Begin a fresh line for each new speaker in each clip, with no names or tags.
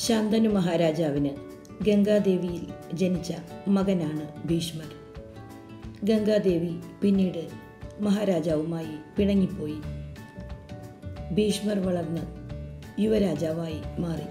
ശാന്തനു മഹാരാജാവിന് ഗംഗാദേവിയിൽ ജനിച്ച മകനാണ് ഭീഷ്മർ ഗംഗാദേവി പിന്നീട് മഹാരാജാവുമായി പിണങ്ങിപ്പോയി ഭീഷ്മർ വളർന്ന് യുവരാജാവായി മാറി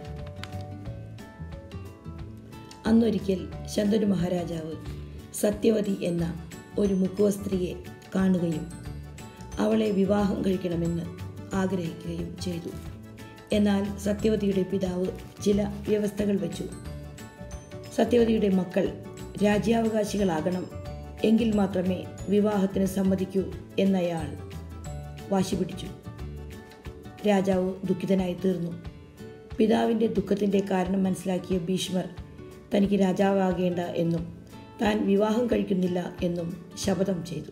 അന്നൊരിക്കൽ ശന്തനു മഹാരാജാവ് സത്യവതി എന്ന ഒരു മുക്കുവ സ്ത്രീയെ കാണുകയും അവളെ വിവാഹം കഴിക്കണമെന്ന് ആഗ്രഹിക്കുകയും ചെയ്തു എന്നാൽ സത്യവതിയുടെ പിതാവ് ചില വ്യവസ്ഥകൾ വെച്ചു സത്യവതിയുടെ മക്കൾ രാജ്യാവകാശികളാകണം എങ്കിൽ മാത്രമേ വിവാഹത്തിന് സമ്മതിക്കൂ എന്നയാൾ വാശി പിടിച്ചു രാജാവ് ദുഃഖിതനായി തീർന്നു പിതാവിൻ്റെ ദുഃഖത്തിൻ്റെ കാരണം മനസ്സിലാക്കിയ ഭീഷ്മർ തനിക്ക് രാജാവാകേണ്ട എന്നും താൻ വിവാഹം കഴിക്കുന്നില്ല എന്നും ശപഥം ചെയ്തു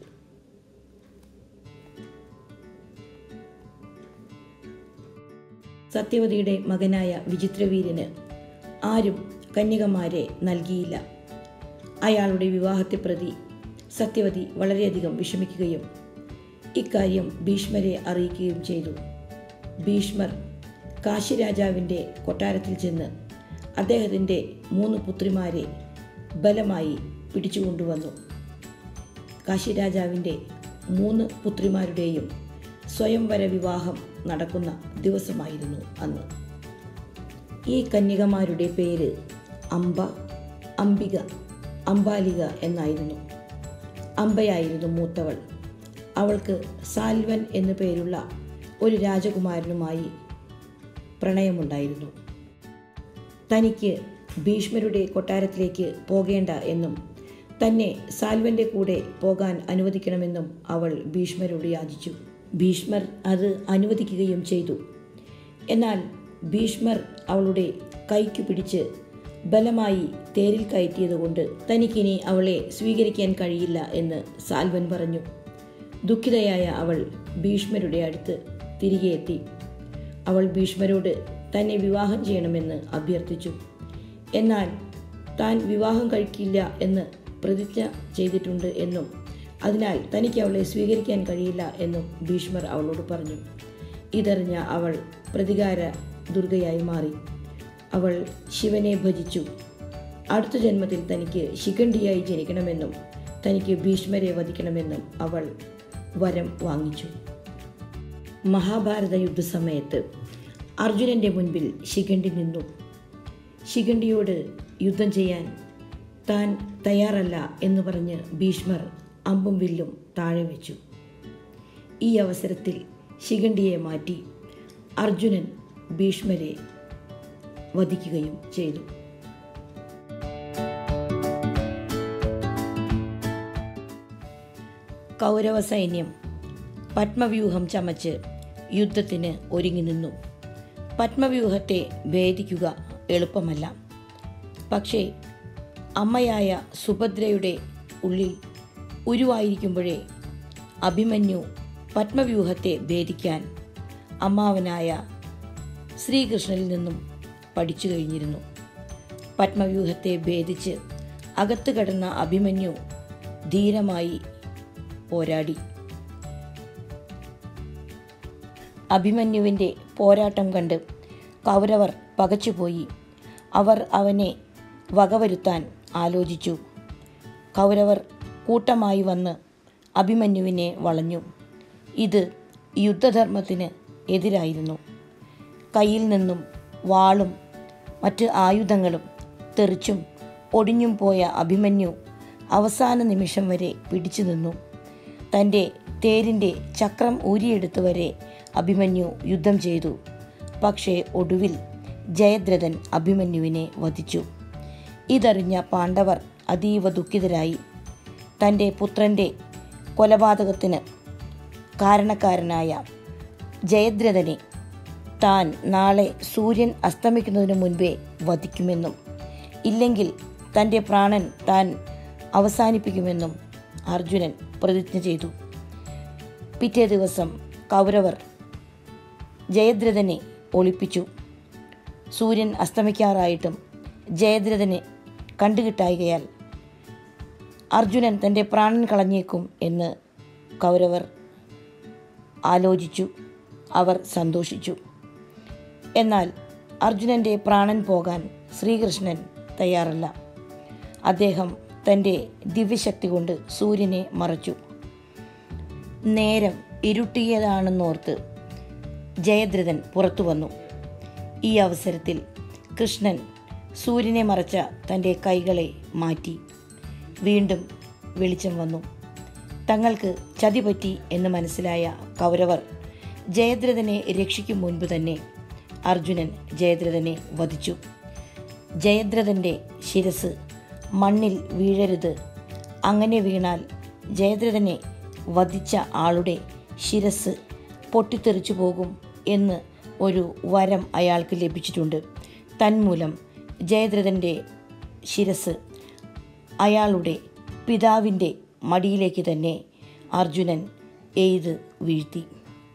സത്യവതിയുടെ മകനായ വിചിത്രവീര്യന് ആരും കന്യകമാരെ നൽകിയില്ല അയാളുടെ വിവാഹത്തെ പ്രതി സത്യവതി വളരെയധികം വിഷമിക്കുകയും ഇക്കാര്യം ഭീഷ്മരെ അറിയിക്കുകയും ചെയ്തു ഭീഷ്മർ കാശി രാജാവിൻ്റെ കൊട്ടാരത്തിൽ ചെന്ന് അദ്ദേഹത്തിൻ്റെ മൂന്ന് പുത്രിമാരെ ബലമായി പിടിച്ചുകൊണ്ടുവന്നു കാശി രാജാവിൻ്റെ മൂന്ന് പുത്രിമാരുടെയും സ്വയംവര വിവാഹം നടക്കുന്ന ദിവസമായിരുന്നു അന്ന് ഈ കന്യകമാരുടെ പേര് അംബ അംബിക അംബാലിക എന്നായിരുന്നു അംബയായിരുന്നു മൂത്തവൾ അവൾക്ക് സാൽവൻ എന്നു പേരുള്ള ഒരു രാജകുമാരനുമായി പ്രണയമുണ്ടായിരുന്നു തനിക്ക് ഭീഷ്മരുടെ കൊട്ടാരത്തിലേക്ക് പോകേണ്ട എന്നും തന്നെ സാൽവന്റെ കൂടെ പോകാൻ അനുവദിക്കണമെന്നും അവൾ ഭീഷ്മരോട് യാചിച്ചു ഭീഷ്മർ അത് അനുവദിക്കുകയും ചെയ്തു എന്നാൽ ഭീഷ്മർ അവളുടെ കൈക്കു പിടിച്ച് ബലമായി തേരിൽ കയറ്റിയതുകൊണ്ട് തനിക്കിനി അവളെ സ്വീകരിക്കാൻ കഴിയില്ല എന്ന് സാൽവൻ പറഞ്ഞു ദുഃഖിതയായ അവൾ ഭീഷ്മരുടെ അടുത്ത് തിരികെ എത്തി അവൾ ഭീഷ്മരോട് തന്നെ വിവാഹം ചെയ്യണമെന്ന് അഭ്യർത്ഥിച്ചു എന്നാൽ താൻ വിവാഹം കഴിക്കില്ല എന്ന് പ്രതിജ്ഞ ചെയ്തിട്ടുണ്ട് എന്നും അതിനാൽ തനിക്ക് അവളെ സ്വീകരിക്കാൻ കഴിയില്ല എന്നും ഭീഷ്മർ അവളോട് പറഞ്ഞു ഇതറിഞ്ഞ അവൾ പ്രതികാര ദുർഗയായി മാറി അവൾ ശിവനെ ഭജിച്ചു അടുത്ത ജന്മത്തിൽ തനിക്ക് ശിഖണ്ഡിയായി ജനിക്കണമെന്നും തനിക്ക് ഭീഷ്മരെ വധിക്കണമെന്നും അവൾ വരം വാങ്ങിച്ചു മഹാഭാരത യുദ്ധസമയത്ത് അർജുനന്റെ മുൻപിൽ ശിഖണ്ഡി നിന്നു ശിഖണ്ഡിയോട് യുദ്ധം ചെയ്യാൻ താൻ തയ്യാറല്ല എന്ന് പറഞ്ഞ് ഭീഷ്മർ അമ്പും വില്ലും താഴെ വെച്ചു ഈ അവസരത്തിൽ ശിഖണ്ഡിയെ മാറ്റി അർജുനൻ ഭീഷ്മരെ വധിക്കുകയും ചെയ്തു കൗരവ സൈന്യം പത്മവ്യൂഹം ചമച്ച് യുദ്ധത്തിന് ഒരുങ്ങി നിന്നു പത്മവ്യൂഹത്തെ ഭേദിക്കുക എളുപ്പമല്ല പക്ഷേ അമ്മയായ സുഭദ്രയുടെ ഉള്ളിൽ ഉരുവായിരിക്കുമ്പോഴേ അഭിമന്യു പത്മവ്യൂഹത്തെ ഭേദിക്കാൻ അമ്മാവനായ ശ്രീകൃഷ്ണനിൽ നിന്നും പഠിച്ചു കഴിഞ്ഞിരുന്നു പത്മവ്യൂഹത്തെ ഭേദിച്ച് അകത്ത് കടന്ന അഭിമന്യു ധീരമായി പോരാടി അഭിമന്യുവിൻ്റെ പോരാട്ടം കണ്ട് കൗരവർ പകച്ചുപോയി അവർ അവനെ വകവരുത്താൻ ആലോചിച്ചു കൗരവർ കൂട്ടമായി വന്ന് അഭിമന്യുവിനെ വളഞ്ഞു ഇത് യുദ്ധധർമ്മത്തിന് എതിരായിരുന്നു കയ്യിൽ നിന്നും വാളും മറ്റ് ആയുധങ്ങളും തെറിച്ചും ഒടിഞ്ഞും പോയ അഭിമന്യു അവസാന നിമിഷം വരെ പിടിച്ചു നിന്നു തൻ്റെ തേരിൻ്റെ ചക്രം ഊരിയെടുത്ത് വരെ അഭിമന്യു യുദ്ധം ചെയ്തു പക്ഷേ ഒടുവിൽ ജയദ്രഥൻ അഭിമന്യുവിനെ വധിച്ചു ഇതറിഞ്ഞ പാണ്ഡവർ അതീവ ദുഃഖിതരായി തൻ്റെ പുത്രൻ്റെ കൊലപാതകത്തിന് കാരണക്കാരനായ ജയദ്രഥനെ താൻ നാളെ സൂര്യൻ അസ്തമിക്കുന്നതിന് മുൻപേ വധിക്കുമെന്നും ഇല്ലെങ്കിൽ തൻ്റെ പ്രാണൻ താൻ അവസാനിപ്പിക്കുമെന്നും അർജുനൻ പ്രതിജ്ഞ ചെയ്തു പിറ്റേ ദിവസം കൗരവർ ജയദ്രഥനെ ഒളിപ്പിച്ചു സൂര്യൻ അസ്തമിക്കാറായിട്ടും ജയദ്രഥനെ കണ്ടുകിട്ടായികയാൽ അർജുനൻ തൻ്റെ പ്രാണൻ കളഞ്ഞേക്കും എന്ന് കൗരവർ ആലോചിച്ചു അവർ സന്തോഷിച്ചു എന്നാൽ അർജുനൻ്റെ പ്രാണൻ പോകാൻ ശ്രീകൃഷ്ണൻ തയ്യാറല്ല അദ്ദേഹം തൻ്റെ ദിവ്യശക്തി കൊണ്ട് സൂര്യനെ മറച്ചു നേരം ഇരുട്ടിയതാണെന്നോർത്ത് ജയദ്രഥൻ പുറത്തു വന്നു ഈ അവസരത്തിൽ കൃഷ്ണൻ സൂര്യനെ മറച്ച തൻ്റെ കൈകളെ മാറ്റി വീണ്ടും വെളിച്ചം വന്നു തങ്ങൾക്ക് ചതി പറ്റി എന്ന് മനസ്സിലായ കൗരവർ ജയദ്രഥനെ രക്ഷിക്കും മുൻപ് തന്നെ അർജുനൻ ജയദ്രഥനെ വധിച്ചു ജയദ്രഥൻ്റെ ശിരസ് മണ്ണിൽ വീഴരുത് അങ്ങനെ വീണാൽ ജയദ്രഥനെ വധിച്ച ആളുടെ ശിരസ് പൊട്ടിത്തെറിച്ചു പോകും എന്ന് ഒരു വരം അയാൾക്ക് ലഭിച്ചിട്ടുണ്ട് തന്മൂലം ജയദ്രഥൻ്റെ ശിരസ് അയാളുടെ പിതാവിൻ്റെ മടിയിലേക്ക് തന്നെ അർജുനൻ എയ്ത് വീഴ്ത്തി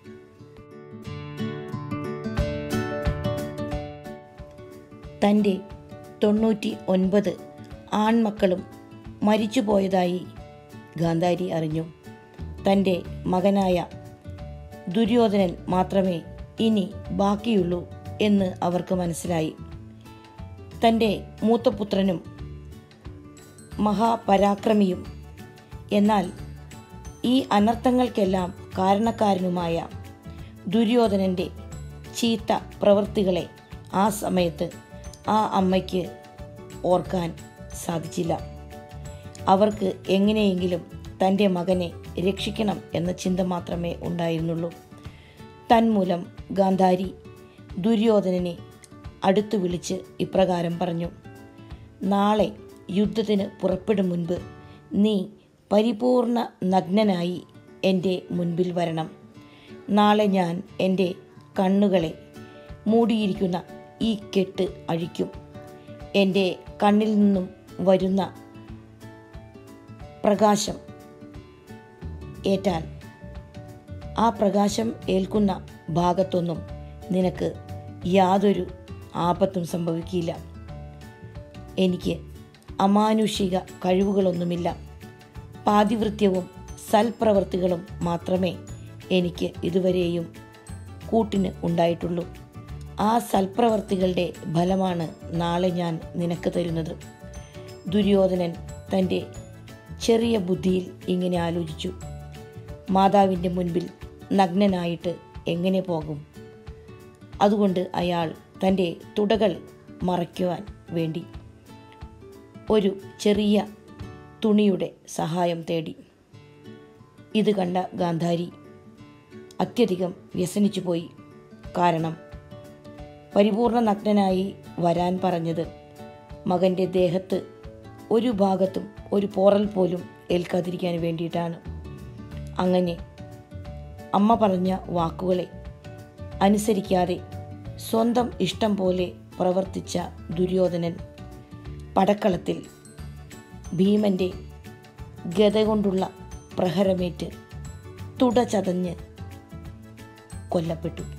തൻ്റെ തൊണ്ണൂറ്റി ഒൻപത് ആൺമക്കളും മരിച്ചുപോയതായി ഗാന്ധാരി അറിഞ്ഞു തൻ്റെ മകനായ ദുര്യോധനൻ മാത്രമേ ഇനി ബാക്കിയുള്ളൂ എന്ന് അവർക്ക് മനസ്സിലായി തൻ്റെ മൂത്തപുത്രനും മഹാപരാക്രമിയും എന്നാൽ ഈ അനർത്ഥങ്ങൾക്കെല്ലാം കാരണക്കാരനുമായ ദുര്യോധനൻ്റെ ചീത്ത പ്രവൃത്തികളെ ആ സമയത്ത് ആ അമ്മയ്ക്ക് ഓർക്കാൻ സാധിച്ചില്ല അവർക്ക് എങ്ങനെയെങ്കിലും തൻ്റെ മകനെ രക്ഷിക്കണം എന്ന ചിന്ത മാത്രമേ ഉണ്ടായിരുന്നുള്ളൂ തന്മൂലം ഗാന്ധാരി ദുര്യോധനനെ അടുത്തു വിളിച്ച് ഇപ്രകാരം പറഞ്ഞു നാളെ യുദ്ധത്തിന് പുറപ്പെടും മുൻപ് നീ പരിപൂർണ നഗ്നനായി എൻ്റെ മുൻപിൽ വരണം നാളെ ഞാൻ എൻ്റെ കണ്ണുകളെ മൂടിയിരിക്കുന്ന ഈ കെട്ട് അഴിക്കും എൻ്റെ കണ്ണിൽ നിന്നും വരുന്ന പ്രകാശം ഏറ്റാൽ ആ പ്രകാശം ഏൽക്കുന്ന ഭാഗത്തൊന്നും നിനക്ക് യാതൊരു ആപത്തും സംഭവിക്കില്ല എനിക്ക് അമാനുഷിക കഴിവുകളൊന്നുമില്ല പാതിവൃത്യവും സൽപ്രവൃത്തികളും മാത്രമേ എനിക്ക് ഇതുവരെയും കൂട്ടിന് ഉണ്ടായിട്ടുള്ളൂ ആ സൽപ്രവർത്തികളുടെ ഫലമാണ് നാളെ ഞാൻ നിനക്ക് തരുന്നത് ദുര്യോധനൻ തൻ്റെ ചെറിയ ബുദ്ധിയിൽ ഇങ്ങനെ ആലോചിച്ചു മാതാവിൻ്റെ മുൻപിൽ നഗ്നനായിട്ട് എങ്ങനെ പോകും അതുകൊണ്ട് അയാൾ തൻ്റെ തുടകൾ മറയ്ക്കുവാൻ വേണ്ടി ഒരു ചെറിയ തുണിയുടെ സഹായം തേടി ഇത് കണ്ട ഗാന്ധാരി അത്യധികം വ്യസനിച്ചു പോയി കാരണം പരിപൂർണ നഗ്നനായി വരാൻ പറഞ്ഞത് മകൻ്റെ ദേഹത്ത് ഒരു ഭാഗത്തും ഒരു പോറൽ പോലും ഏൽക്കാതിരിക്കാൻ വേണ്ടിയിട്ടാണ് അങ്ങനെ അമ്മ പറഞ്ഞ വാക്കുകളെ അനുസരിക്കാതെ സ്വന്തം ഇഷ്ടം പോലെ പ്രവർത്തിച്ച ദുര്യോധനൻ പടക്കളത്തിൽ ഭീമന്റെ ഗത കൊണ്ടുള്ള പ്രഹരമേറ്റ് തുട ചതഞ്ഞ് കൊല്ലപ്പെട്ടു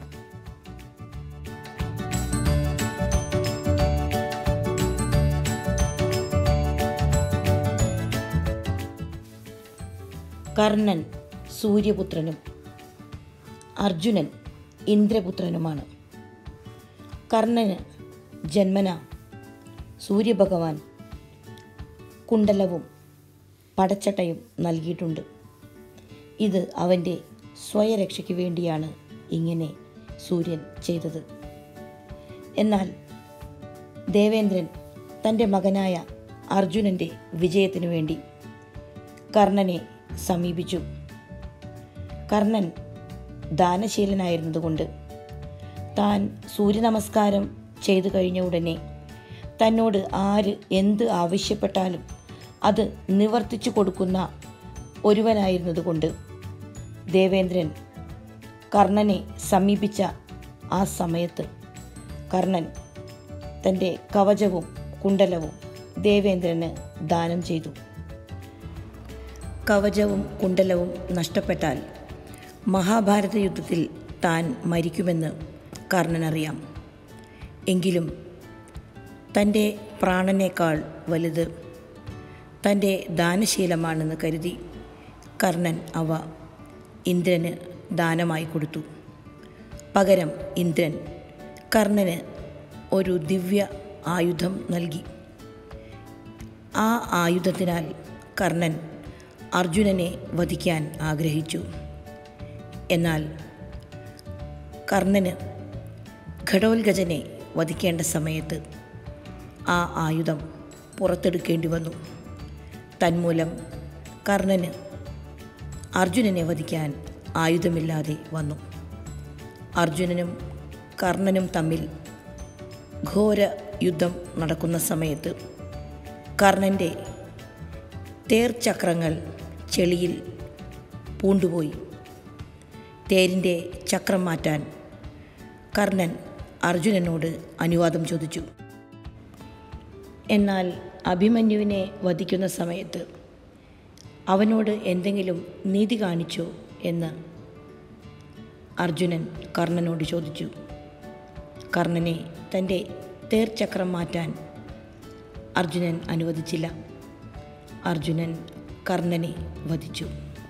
കർണൻ സൂര്യപുത്രനും അർജുനൻ ഇന്ദ്രപുത്രനുമാണ് കർണന് ജന്മന സൂര്യഭഗവാൻ കുണ്ടലവും പടച്ചട്ടയും നൽകിയിട്ടുണ്ട് ഇത് അവൻ്റെ സ്വയരക്ഷയ്ക്ക് വേണ്ടിയാണ് ഇങ്ങനെ സൂര്യൻ ചെയ്തത് എന്നാൽ ദേവേന്ദ്രൻ തൻ്റെ മകനായ അർജുനൻ്റെ വിജയത്തിനു വേണ്ടി കർണനെ സമീപിച്ചു കർണൻ ദാനശീലനായിരുന്നതുകൊണ്ട് താൻ സൂര്യനമസ്കാരം ചെയ്തു കഴിഞ്ഞ ഉടനെ തന്നോട് ആര് എന്ത് ആവശ്യപ്പെട്ടാലും അത് നിവർത്തിച്ചു കൊടുക്കുന്ന ഒരുവനായിരുന്നതുകൊണ്ട് ദേവേന്ദ്രൻ കർണനെ സമീപിച്ച ആ സമയത്ത് കർണൻ തൻ്റെ കവചവും കുണ്ടലവും ദേവേന്ദ്രന് ദാനം ചെയ്തു കവചവും കുണ്ടലവും നഷ്ടപ്പെട്ടാൽ മഹാഭാരത യുദ്ധത്തിൽ താൻ മരിക്കുമെന്ന് കർണനറിയാം എങ്കിലും തൻ്റെ പ്രാണനേക്കാൾ വലുത് തൻ്റെ ദാനശീലമാണെന്ന് കരുതി കർണൻ അവ ഇന്ദ്രന് ദാനമായി കൊടുത്തു പകരം ഇന്ദ്രൻ കർണന് ഒരു ദിവ്യ ആയുധം നൽകി ആ ആയുധത്തിനാൽ കർണൻ അർജുനനെ വധിക്കാൻ ആഗ്രഹിച്ചു എന്നാൽ കർണന് ഘടോത്കജനെ വധിക്കേണ്ട സമയത്ത് ആ ആയുധം പുറത്തെടുക്കേണ്ടി വന്നു തന്മൂലം കർണന് അർജുനനെ വധിക്കാൻ ആയുധമില്ലാതെ വന്നു അർജുനനും കർണനും തമ്മിൽ ഘോര യുദ്ധം നടക്കുന്ന സമയത്ത് കർണൻ്റെ തേർചക്രങ്ങൾ ചെളിയിൽ പൂണ്ടുപോയി തേരിൻ്റെ ചക്രം മാറ്റാൻ കർണൻ അർജുനനോട് അനുവാദം ചോദിച്ചു എന്നാൽ അഭിമന്യുവിനെ വധിക്കുന്ന സമയത്ത് അവനോട് എന്തെങ്കിലും നീതി കാണിച്ചോ എന്ന് അർജുനൻ കർണനോട് ചോദിച്ചു കർണനെ തൻ്റെ തേർചക്രം മാറ്റാൻ അർജുനൻ അനുവദിച്ചില്ല അർജുനൻ കർണനെ വധിച്ചു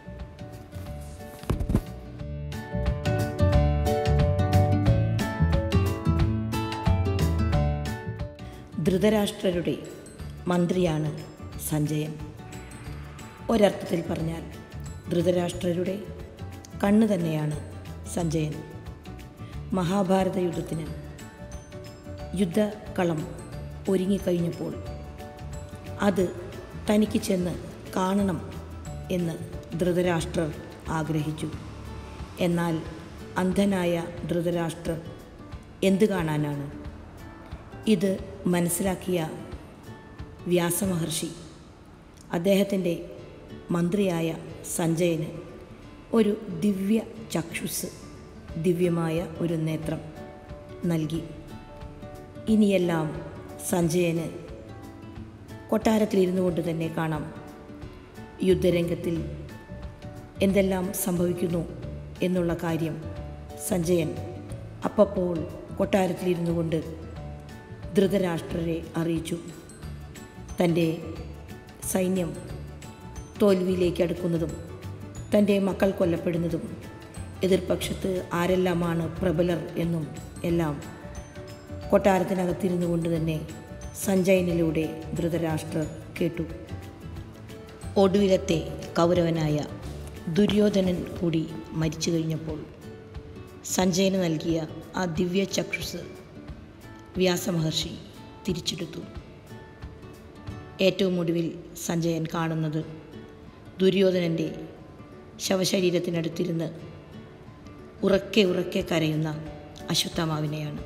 ധൃതരാഷ്ട്രരുടെ മന്ത്രിയാണ് സഞ്ജയൻ ഒരർത്ഥത്തിൽ പറഞ്ഞാൽ ധൃതരാഷ്ട്രരുടെ കണ്ണ് തന്നെയാണ് സഞ്ജയൻ മഹാഭാരത യുദ്ധത്തിന് യുദ്ധക്കളം ഒരുങ്ങിക്കഴിഞ്ഞപ്പോൾ അത് തനിക്ക് ചെന്ന് കാണണം എന്ന് ധൃതരാഷ്ട്രർ ആഗ്രഹിച്ചു എന്നാൽ അന്ധനായ ധൃതരാഷ്ട്രർ എന്ത് കാണാനാണ് ഇത് മനസ്സിലാക്കിയ വ്യാസമഹർഷി അദ്ദേഹത്തിൻ്റെ മന്ത്രിയായ സഞ്ജയന് ഒരു ദിവ്യ ചക്ഷുസ് ദിവ്യമായ ഒരു നേത്രം നൽകി ഇനിയെല്ലാം സഞ്ജയന് കൊട്ടാരത്തിലിരുന്നു കൊണ്ട് തന്നെ കാണാം യുദ്ധരംഗത്തിൽ എന്തെല്ലാം സംഭവിക്കുന്നു എന്നുള്ള കാര്യം സഞ്ജയൻ അപ്പപ്പോൾ കൊട്ടാരത്തിലിരുന്നു കൊണ്ട് ധൃതരാഷ്ട്രരെ അറിയിച്ചു തൻ്റെ സൈന്യം തോൽവിയിലേക്ക് അടുക്കുന്നതും തൻ്റെ മക്കൾ കൊല്ലപ്പെടുന്നതും എതിർപക്ഷത്ത് ആരെല്ലാമാണ് പ്രബലർ എന്നും എല്ലാം കൊട്ടാരത്തിനകത്തിരുന്നു കൊണ്ട് തന്നെ സഞ്ജയനിലൂടെ ധൃതരാഷ്ട്രർ കേട്ടു ഒടുവിലത്തെ കൗരവനായ ദുര്യോധനൻ കൂടി മരിച്ചു കഴിഞ്ഞപ്പോൾ സഞ്ജയന് നൽകിയ ആ ദിവ്യ ചക്ഷുസ് വ്യാസമഹർഷി തിരിച്ചെടുത്തു ഏറ്റവും ഒടുവിൽ സഞ്ജയൻ കാണുന്നത് ദുര്യോധനൻ്റെ ശവശരീരത്തിനടുത്തിരുന്ന് ഉറക്കെ ഉറക്കെ കരയുന്ന അശ്വത്ഥമാവിനെയാണ്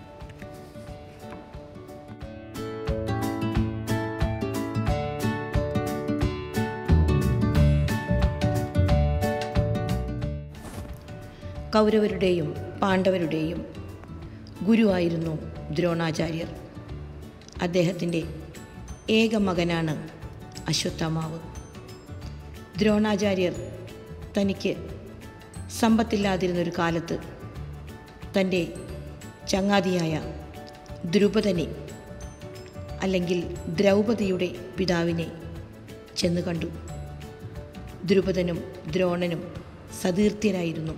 കൗരവരുടെയും പാണ്ഡവരുടെയും ഗുരുവായിരുന്നു ദ്രോണാചാര്യർ അദ്ദേഹത്തിൻ്റെ ഏക മകനാണ് അശ്വത്ഥമാവ് ദ്രോണാചാര്യർ തനിക്ക് സമ്പത്തില്ലാതിരുന്നൊരു കാലത്ത് തൻ്റെ ചങ്ങാതിയായ ദ്രുപദനെ അല്ലെങ്കിൽ ദ്രൗപദിയുടെ പിതാവിനെ ചെന്ന് കണ്ടു ദ്രുപദനും ദ്രോണനും സതീർത്ഥ്യരായിരുന്നു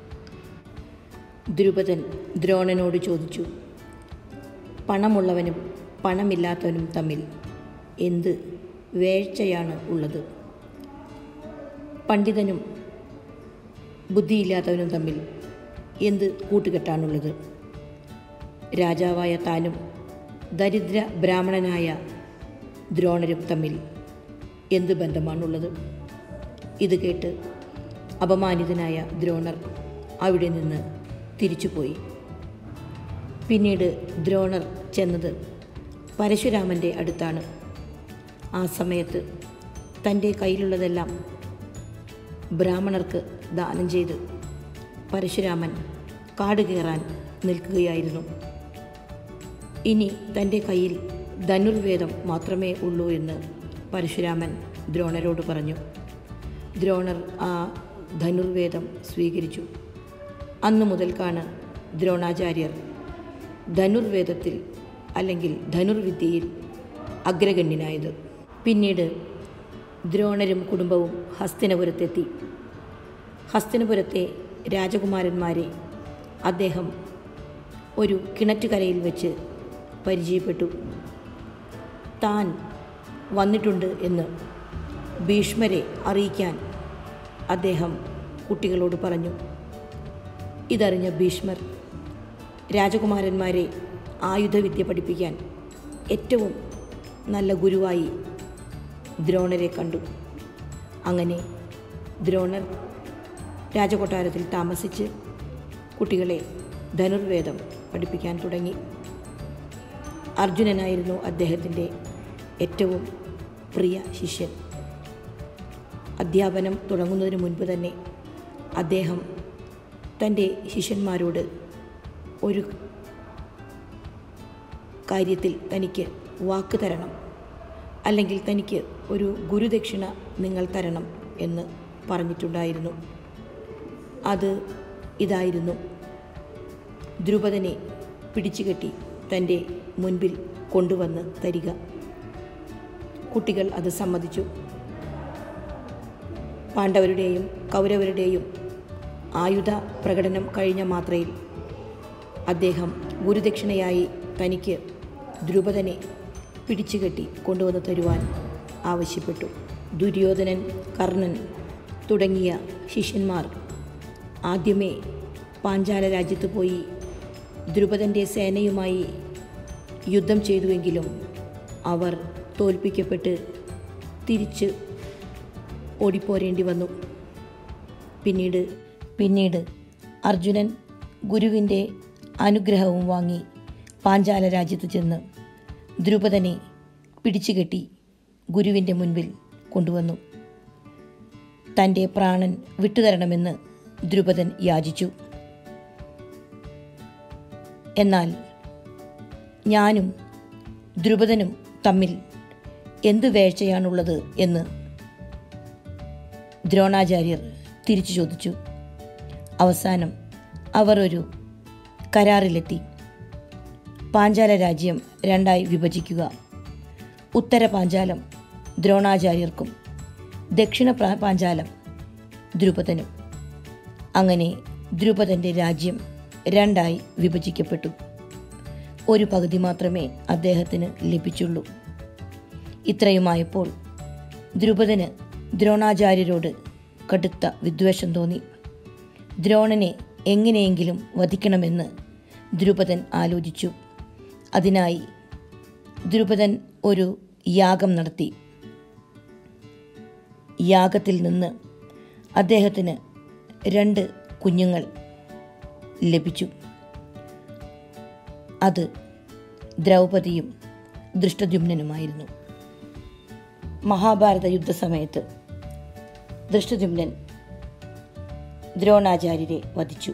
ദ്രുപദൻ ദ്രോണനോട് ചോദിച്ചു പണമുള്ളവനും പണമില്ലാത്തവനും തമ്മിൽ എന്ത് വേഴ്ചയാണ് ഉള്ളത് പണ്ഡിതനും ബുദ്ധിയില്ലാത്തവനും തമ്മിൽ എന്ത് കൂട്ടുകെട്ടാണുള്ളത് രാജാവായ താനും ദരിദ്ര ബ്രാഹ്മണനായ ദ്രോണരും തമ്മിൽ എന്ത് ബന്ധമാണുള്ളത് ഇത് കേട്ട് അപമാനിതനായ ദ്രോണർ അവിടെ നിന്ന് തിരിച്ചുപോയി പിന്നീട് ദ്രോണർ ചെന്നത് പരശുരാമൻ്റെ അടുത്താണ് ആ സമയത്ത് തൻ്റെ കയ്യിലുള്ളതെല്ലാം ബ്രാഹ്മണർക്ക് ദാനം ചെയ്ത് പരശുരാമൻ കാട് കയറാൻ നിൽക്കുകയായിരുന്നു ഇനി തൻ്റെ കയ്യിൽ ധനുർവേദം മാത്രമേ ഉള്ളൂ എന്ന് പരശുരാമൻ ദ്രോണരോട് പറഞ്ഞു ദ്രോണർ ആ ധനുർവേദം സ്വീകരിച്ചു അന്നു മുതൽക്കാണ് ദ്രോണാചാര്യർ ധനുർവേദത്തിൽ അല്ലെങ്കിൽ ധനുർവിദ്യയിൽ അഗ്രഗണ്യനായത് പിന്നീട് ദ്രോണരും കുടുംബവും ഹസ്തിനപുരത്തെത്തി ഹസ്തിനപുരത്തെ രാജകുമാരന്മാരെ അദ്ദേഹം ഒരു കിണറ്റുകരയിൽ വെച്ച് പരിചയപ്പെട്ടു താൻ വന്നിട്ടുണ്ട് എന്ന് ഭീഷ്മരെ അറിയിക്കാൻ അദ്ദേഹം കുട്ടികളോട് പറഞ്ഞു ഇതറിഞ്ഞ ഭീഷ്മർ രാജകുമാരന്മാരെ ആയുധവിദ്യ പഠിപ്പിക്കാൻ ഏറ്റവും നല്ല ഗുരുവായി ദ്രോണരെ കണ്ടു അങ്ങനെ ദ്രോണർ രാജകൊട്ടാരത്തിൽ താമസിച്ച് കുട്ടികളെ ധനുർവേദം പഠിപ്പിക്കാൻ തുടങ്ങി അർജുനനായിരുന്നു അദ്ദേഹത്തിൻ്റെ ഏറ്റവും പ്രിയ ശിഷ്യൻ അധ്യാപനം തുടങ്ങുന്നതിന് മുൻപ് തന്നെ അദ്ദേഹം തൻ്റെ ശിഷ്യന്മാരോട് ഒരു കാര്യത്തിൽ തനിക്ക് വാക്ക് തരണം അല്ലെങ്കിൽ തനിക്ക് ഒരു ഗുരുദക്ഷിണ നിങ്ങൾ തരണം എന്ന് പറഞ്ഞിട്ടുണ്ടായിരുന്നു അത് ഇതായിരുന്നു ദ്രുപദനെ പിടിച്ചുകെട്ടി തൻ്റെ മുൻപിൽ കൊണ്ടുവന്ന് തരിക കുട്ടികൾ അത് സമ്മതിച്ചു പാണ്ഡവരുടെയും കൗരവരുടെയും ആയുധ പ്രകടനം കഴിഞ്ഞ മാത്രയിൽ അദ്ദേഹം ഗുരുദക്ഷിണയായി തനിക്ക് ദ്രുപദനെ പിടിച്ചുകെട്ടി കൊണ്ടുവന്ന് തരുവാൻ ആവശ്യപ്പെട്ടു ദുര്യോധനൻ കർണൻ തുടങ്ങിയ ശിഷ്യന്മാർ ആദ്യമേ പാഞ്ചാല രാജ്യത്ത് പോയി ദ്രുപദൻ്റെ സേനയുമായി യുദ്ധം ചെയ്തുവെങ്കിലും അവർ തോൽപ്പിക്കപ്പെട്ട് തിരിച്ച് ഓടിപ്പോരേണ്ടി വന്നു പിന്നീട് പിന്നീട് അർജുനൻ ഗുരുവിൻ്റെ അനുഗ്രഹവും വാങ്ങി പാഞ്ചാല രാജ്യത്ത് ചെന്ന് ദ്രുപദനെ പിടിച്ചുകെട്ടി ഗുരുവിൻ്റെ മുൻപിൽ കൊണ്ടുവന്നു തൻ്റെ പ്രാണൻ വിട്ടുതരണമെന്ന് ദ്രുപദൻ യാചിച്ചു എന്നാൽ ഞാനും ദ്രുപദനും തമ്മിൽ എന്ത് വേഴ്ചയാണുള്ളത് എന്ന് ദ്രോണാചാര്യർ തിരിച്ചു ചോദിച്ചു അവസാനം അവർ ഒരു കരാറിലെത്തി പാഞ്ചാല രാജ്യം രണ്ടായി വിഭജിക്കുക ഉത്തര പാഞ്ചാലം ദ്രോണാചാര്യർക്കും ദക്ഷിണ പ്രാ- പാഞ്ചാലം ദ്രുപദനും അങ്ങനെ ദ്രുപദൻ്റെ രാജ്യം രണ്ടായി വിഭജിക്കപ്പെട്ടു ഒരു പകുതി മാത്രമേ അദ്ദേഹത്തിന് ലഭിച്ചുള്ളൂ ഇത്രയുമായപ്പോൾ ദ്രുപദന് ദ്രോണാചാര്യരോട് കടുത്ത വിദ്വേഷം തോന്നി ദ്രോണനെ എങ്ങനെയെങ്കിലും വധിക്കണമെന്ന് ദ്രുപദൻ ആലോചിച്ചു അതിനായി ദ്രുപദൻ ഒരു യാഗം നടത്തി യാഗത്തിൽ നിന്ന് അദ്ദേഹത്തിന് രണ്ട് കുഞ്ഞുങ്ങൾ ലഭിച്ചു അത് ദ്രൗപദിയും ദൃഷ്ടദ്യുമ്നനുമായിരുന്നു മഹാഭാരത യുദ്ധസമയത്ത് ദൃഷ്ടദ്യുമ്നൻ ദ്രോണാചാര്യരെ വധിച്ചു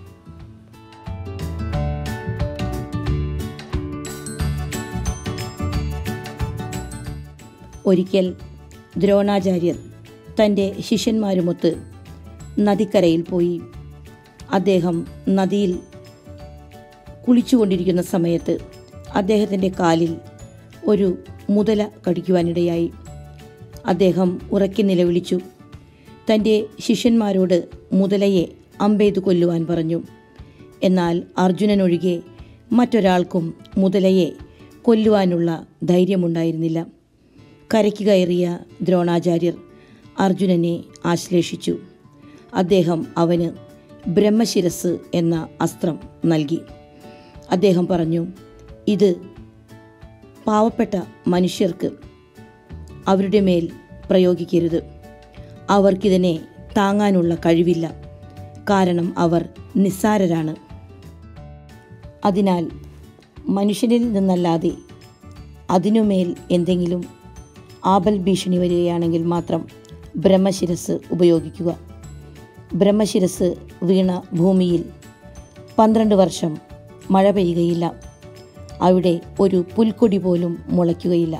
ഒരിക്കൽ ദ്രോണാചാര്യർ തൻ്റെ ശിഷ്യന്മാരുമൊത്ത് നദിക്കരയിൽ പോയി അദ്ദേഹം നദിയിൽ കുളിച്ചുകൊണ്ടിരിക്കുന്ന സമയത്ത് അദ്ദേഹത്തിൻ്റെ കാലിൽ ഒരു മുതല കടിക്കുവാനിടയായി അദ്ദേഹം ഉറക്കി നിലവിളിച്ചു തൻ്റെ ശിഷ്യന്മാരോട് മുതലയെ അമ്പെയ്ത് കൊല്ലുവാൻ പറഞ്ഞു എന്നാൽ അർജുനനൊഴികെ മറ്റൊരാൾക്കും മുതലയെ കൊല്ലുവാനുള്ള ധൈര്യമുണ്ടായിരുന്നില്ല കരയ്ക്ക് കയറിയ ദ്രോണാചാര്യർ അർജുനനെ ആശ്ലേഷിച്ചു അദ്ദേഹം അവന് ബ്രഹ്മശിരസ് എന്ന അസ്ത്രം നൽകി അദ്ദേഹം പറഞ്ഞു ഇത് പാവപ്പെട്ട മനുഷ്യർക്ക് അവരുടെ മേൽ പ്രയോഗിക്കരുത് അവർക്കിതിനെ താങ്ങാനുള്ള കഴിവില്ല കാരണം അവർ നിസ്സാരരാണ് അതിനാൽ മനുഷ്യനിൽ നിന്നല്ലാതെ അതിനുമേൽ എന്തെങ്കിലും ആപൽ ഭീഷണി വരികയാണെങ്കിൽ മാത്രം ബ്രഹ്മശിരസ് ഉപയോഗിക്കുക ബ്രഹ്മശിരസ് വീണ ഭൂമിയിൽ പന്ത്രണ്ട് വർഷം മഴ പെയ്യുകയില്ല അവിടെ ഒരു പുൽക്കൊടി പോലും മുളയ്ക്കുകയില്ല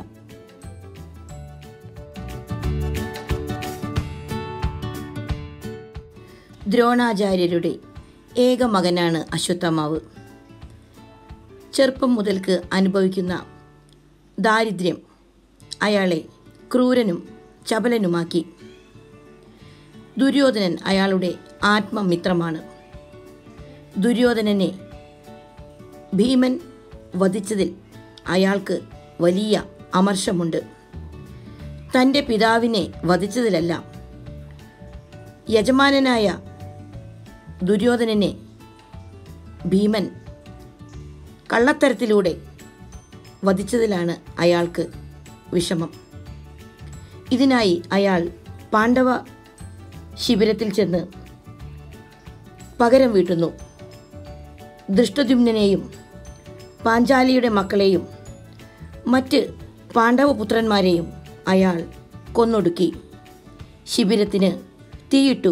ദ്രോണാചാര്യരുടെ ഏക മകനാണ് അശ്വത്ഥമാവ് ചെറുപ്പം മുതൽക്ക് അനുഭവിക്കുന്ന ദാരിദ്ര്യം അയാളെ ക്രൂരനും ചപലനുമാക്കി ദുര്യോധനൻ അയാളുടെ ആത്മമിത്രമാണ് ദുര്യോധനനെ ഭീമൻ വധിച്ചതിൽ അയാൾക്ക് വലിയ അമർഷമുണ്ട് തൻ്റെ പിതാവിനെ വധിച്ചതിലെല്ലാം യജമാനനായ ദുര്യോധനനെ ഭീമൻ കള്ളത്തരത്തിലൂടെ വധിച്ചതിലാണ് അയാൾക്ക് വിഷമം ഇതിനായി അയാൾ പാണ്ഡവ ശിബിരത്തിൽ ചെന്ന് പകരം വീട്ടുന്നു ദൃഷ്ടദ്യുമ്നെയും പാഞ്ചാലിയുടെ മക്കളെയും മറ്റ് പാണ്ഡവപുത്രന്മാരെയും അയാൾ കൊന്നൊടുക്കി ശിബിരത്തിന് തീയിട്ടു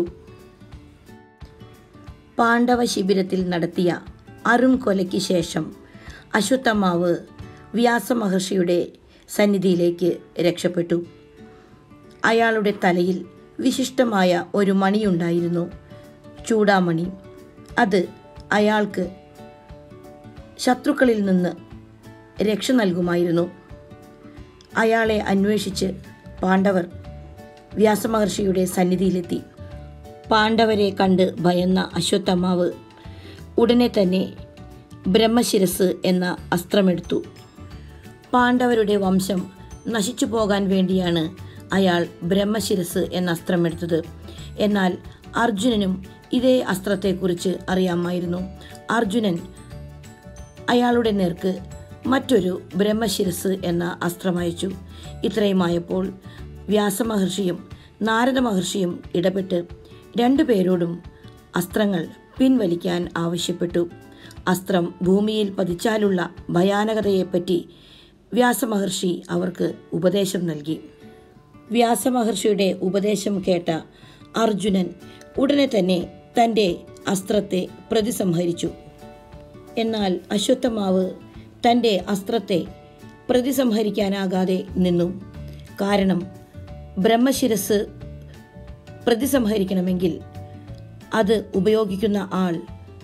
പാണ്ഡവ ശിബിരത്തിൽ നടത്തിയ അറും കൊലയ്ക്ക് ശേഷം അശ്വത്ഥമാവ് വ്യാസമഹർഷിയുടെ സന്നിധിയിലേക്ക് രക്ഷപ്പെട്ടു അയാളുടെ തലയിൽ വിശിഷ്ടമായ ഒരു മണിയുണ്ടായിരുന്നു ചൂടാമണി അത് അയാൾക്ക് ശത്രുക്കളിൽ നിന്ന് രക്ഷ നൽകുമായിരുന്നു അയാളെ അന്വേഷിച്ച് പാണ്ഡവർ വ്യാസമഹർഷിയുടെ സന്നിധിയിലെത്തി പാണ്ഡവരെ കണ്ട് ഭയന്ന അശ്വത്ഥമാവ് ഉടനെ തന്നെ ബ്രഹ്മശിരസ് എന്ന അസ്ത്രമെടുത്തു പാണ്ഡവരുടെ വംശം നശിച്ചു പോകാൻ വേണ്ടിയാണ് അയാൾ ബ്രഹ്മശിരസ് എന്ന അസ്ത്രമെടുത്തത് എന്നാൽ അർജുനനും ഇതേ അസ്ത്രത്തെക്കുറിച്ച് അറിയാമായിരുന്നു അർജുനൻ അയാളുടെ നേർക്ക് മറ്റൊരു ബ്രഹ്മശിരസ് എന്ന അസ്ത്രമയച്ചു ഇത്രയുമായപ്പോൾ വ്യാസമഹർഷിയും നാരദ മഹർഷിയും ഇടപെട്ട് രണ്ടുപേരോടും അസ്ത്രങ്ങൾ പിൻവലിക്കാൻ ആവശ്യപ്പെട്ടു അസ്ത്രം ഭൂമിയിൽ പതിച്ചാലുള്ള ഭയാനകതയെപ്പറ്റി വ്യാസമഹർഷി അവർക്ക് ഉപദേശം നൽകി വ്യാസമഹർഷിയുടെ ഉപദേശം കേട്ട അർജുനൻ ഉടനെ തന്നെ തൻ്റെ അസ്ത്രത്തെ പ്രതിസംഹരിച്ചു എന്നാൽ അശ്വത്ഥമാവ് തൻ്റെ അസ്ത്രത്തെ പ്രതിസംഹരിക്കാനാകാതെ നിന്നു കാരണം ബ്രഹ്മശിരസ് പ്രതിസംഹരിക്കണമെങ്കിൽ അത് ഉപയോഗിക്കുന്ന ആൾ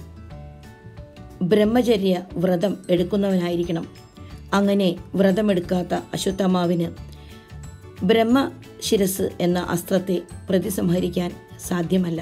ബ്രഹ്മചര്യ വ്രതം എടുക്കുന്നവനായിരിക്കണം അങ്ങനെ വ്രതമെടുക്കാത്ത അശ്വത്ഥമാവിന് ബ്രഹ്മശിരസ് എന്ന അസ്ത്രത്തെ പ്രതിസംഹരിക്കാൻ സാധ്യമല്ല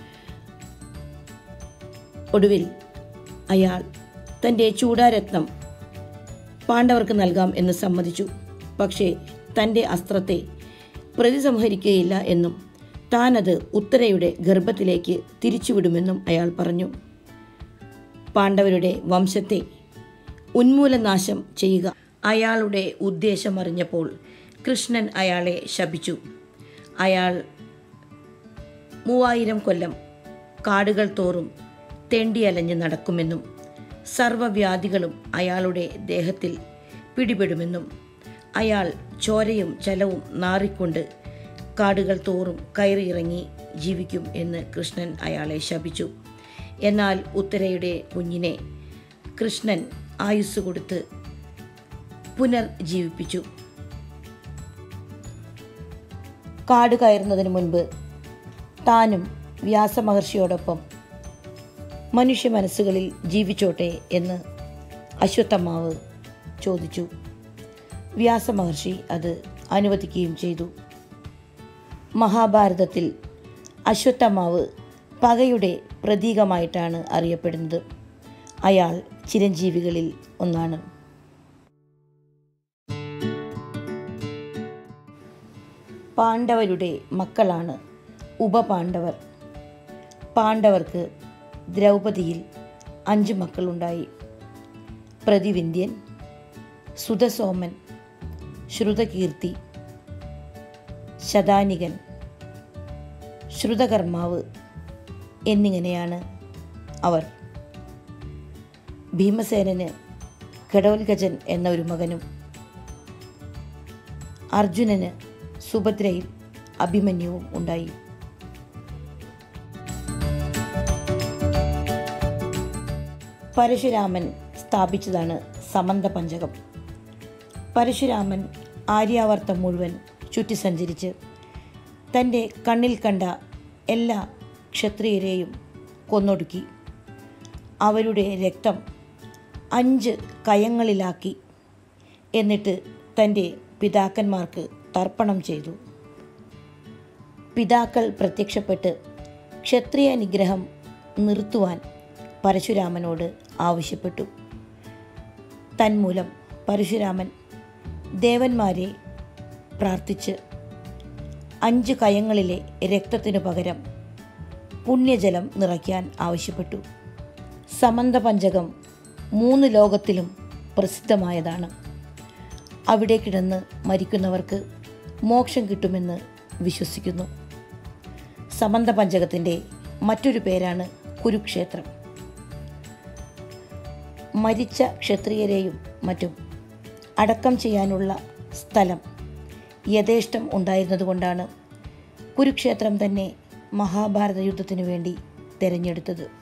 ഒടുവിൽ അയാൾ തൻ്റെ ചൂടാരത്നം പാണ്ഡവർക്ക് നൽകാം എന്ന് സമ്മതിച്ചു പക്ഷേ തൻ്റെ അസ്ത്രത്തെ പ്രതിസംഹരിക്കുകയില്ല എന്നും താനത് ഉത്തരയുടെ ഗർഭത്തിലേക്ക് തിരിച്ചുവിടുമെന്നും അയാൾ പറഞ്ഞു പാണ്ഡവരുടെ വംശത്തെ ഉന്മൂലനാശം ചെയ്യുക അയാളുടെ ഉദ്ദേശം അറിഞ്ഞപ്പോൾ കൃഷ്ണൻ അയാളെ ശപിച്ചു അയാൾ മൂവായിരം കൊല്ലം കാടുകൾ തോറും തെണ്ടിയലഞ്ഞ് നടക്കുമെന്നും സർവ്വവ്യാധികളും അയാളുടെ ദേഹത്തിൽ പിടിപെടുമെന്നും അയാൾ ചോരയും ചലവും നാറിക്കൊണ്ട് കാടുകൾ തോറും കയറിയിറങ്ങി ജീവിക്കും എന്ന് കൃഷ്ണൻ അയാളെ ശപിച്ചു എന്നാൽ ഉത്തരയുടെ കുഞ്ഞിനെ കൃഷ്ണൻ ആയുസ് കൊടുത്ത് പുനർജീവിപ്പിച്ചു കാട് കയറുന്നതിന് മുൻപ് താനും വ്യാസമഹർഷിയോടൊപ്പം മനുഷ്യ മനസ്സുകളിൽ ജീവിച്ചോട്ടെ എന്ന് അശ്വത്ഥമാവ് ചോദിച്ചു വ്യാസമഹർഷി അത് അനുവദിക്കുകയും ചെയ്തു മഹാഭാരതത്തിൽ അശ്വത്ഥമാവ് പകയുടെ പ്രതീകമായിട്ടാണ് അറിയപ്പെടുന്നത് അയാൾ ചിരഞ്ജീവികളിൽ ഒന്നാണ് പാണ്ഡവരുടെ മക്കളാണ് ഉപപാണ്ഡവർ പാണ്ഡവർക്ക് ദ്രൗപദിയിൽ അഞ്ച് മക്കളുണ്ടായി പ്രതിവിന്ധ്യൻ സുതസോമൻ ശ്രുതകീർത്തി ശതാനികൻ ശ്രുതകർമാവ് എന്നിങ്ങനെയാണ് അവർ ഭീമസേനന് ഘടോൽഗജൻ എന്ന ഒരു മകനും അർജുനന് സുഭദ്രയിൽ അഭിമന്യുവും ഉണ്ടായി പരശുരാമൻ സ്ഥാപിച്ചതാണ് സമന്ത പഞ്ചകം പരശുരാമൻ ആര്യാവർത്തം മുഴുവൻ ചുറ്റി സഞ്ചരിച്ച് തൻ്റെ കണ്ണിൽ കണ്ട എല്ലാ ക്ഷത്രിയരെയും കൊന്നൊടുക്കി അവരുടെ രക്തം അഞ്ച് കയങ്ങളിലാക്കി എന്നിട്ട് തൻ്റെ പിതാക്കന്മാർക്ക് തർപ്പണം ചെയ്തു പിതാക്കൾ പ്രത്യക്ഷപ്പെട്ട് ക്ഷത്രിയ നിഗ്രഹം നിർത്തുവാൻ പരശുരാമനോട് ആവശ്യപ്പെട്ടു തന്മൂലം പരശുരാമൻ ദേവന്മാരെ പ്രാർത്ഥിച്ച് അഞ്ച് കയങ്ങളിലെ രക്തത്തിനു പകരം പുണ്യജലം നിറയ്ക്കാൻ ആവശ്യപ്പെട്ടു സമന്ത പഞ്ചകം മൂന്ന് ലോകത്തിലും പ്രസിദ്ധമായതാണ് അവിടെ കിടന്ന് മരിക്കുന്നവർക്ക് മോക്ഷം കിട്ടുമെന്ന് വിശ്വസിക്കുന്നു സമന്ത പഞ്ചകത്തിൻ്റെ മറ്റൊരു പേരാണ് കുരുക്ഷേത്രം മരിച്ച ക്ഷത്രിയരെയും മറ്റും അടക്കം ചെയ്യാനുള്ള സ്ഥലം യഥേഷ്ടം ഉണ്ടായിരുന്നതുകൊണ്ടാണ് കുരുക്ഷേത്രം തന്നെ മഹാഭാരത യുദ്ധത്തിനു വേണ്ടി തിരഞ്ഞെടുത്തത്